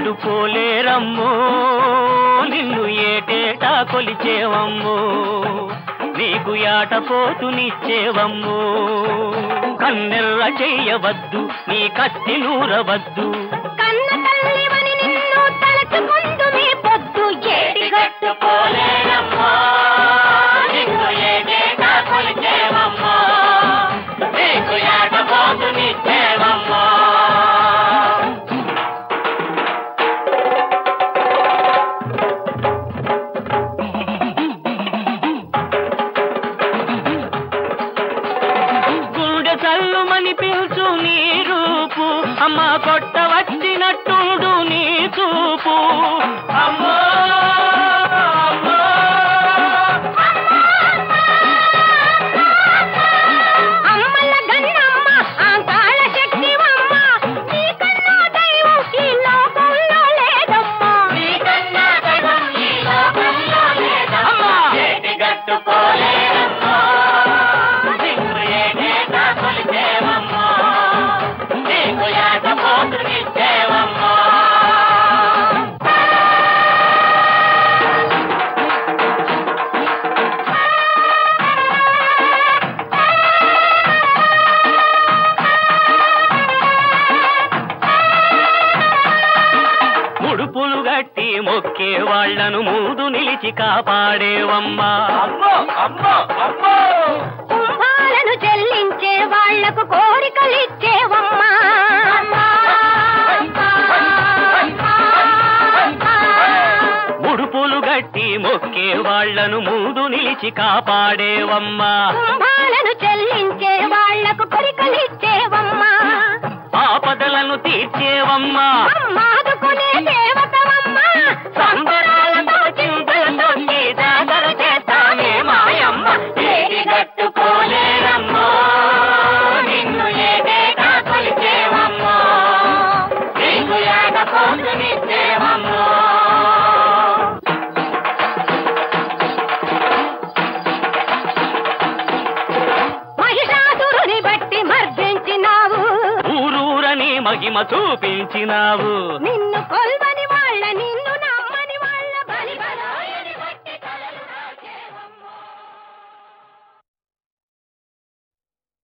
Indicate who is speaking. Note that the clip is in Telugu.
Speaker 1: గట్టు పోలేరమ్మో నిన్ను ఏటేటా కొలిచేవమ్మో నీకు యాట పోతునిచ్చేవమ్మో కన్నెర్ర చెయ్యవద్దు నీ కత్తి నూరవద్దు
Speaker 2: కన్న తల్లివని నిన్ను తలచుకుందు మీ పొద్దు ఏటి గట్టు
Speaker 1: పోలేరమ్మో నిన్ను ఏటేటా కొలిచేవమ్మో నీకు యాట పోతునిచ్చేవమ్మో గుండె చల్లుమని పిలుచు నీ రూపు అమ్మ కొట్ట వచ్చినట్టుడు నీ చూపు అమ్మో అమ్మో.
Speaker 2: అమ్మల గన్నమ్మ ఆ కాళ శక్తివమ్మ నీ కన్నా దైవం ఈ లోకంలో లేదమ్మా
Speaker 1: నీకన్నా దైవం ఈ లోకంలో లేదమ్మా. ఏటి గట్టు పోలేరమ్మా. నిన్ను ఏటేటా కొలిచేవమ్మా. నీకు యాట పోతునిచ్చేవమ్మా. ముడుపులు గట్టి మొక్కే వాళ్లను మూడు నిలిచి కాపాడేవమ్మా
Speaker 2: కుంభాలను చెల్లించే వాళ్లకు కోరికలిచ్చేవమ్మా
Speaker 1: ముడుపులు గట్టి మొక్కే వాళ్లను మూడు నిలిచి కాపాడేవమ్మా
Speaker 2: కుంభాలను చెల్లించే వాళ్లకు కోరికలిచ్చేవమ్మా
Speaker 1: ఆపదలను తీర్చేవమ్మా
Speaker 2: అమ్మాదుకునే దేవతవమ్మా
Speaker 1: సంబరాలతో చింతలతో నీ జాతర చేస్తామే మాయమ్మ ఏది కట్టుకోలేరమ్మో నిన్ను ఏదేటా కొలిచేవమ్మో నీకు ఏట పోతునిచ్చేవమ్మో
Speaker 2: మహిషాసురుని బట్టి మర్దించినావు
Speaker 1: ఊరూరని మహిమ చూపించినావు
Speaker 2: నిన్ను కొల్వ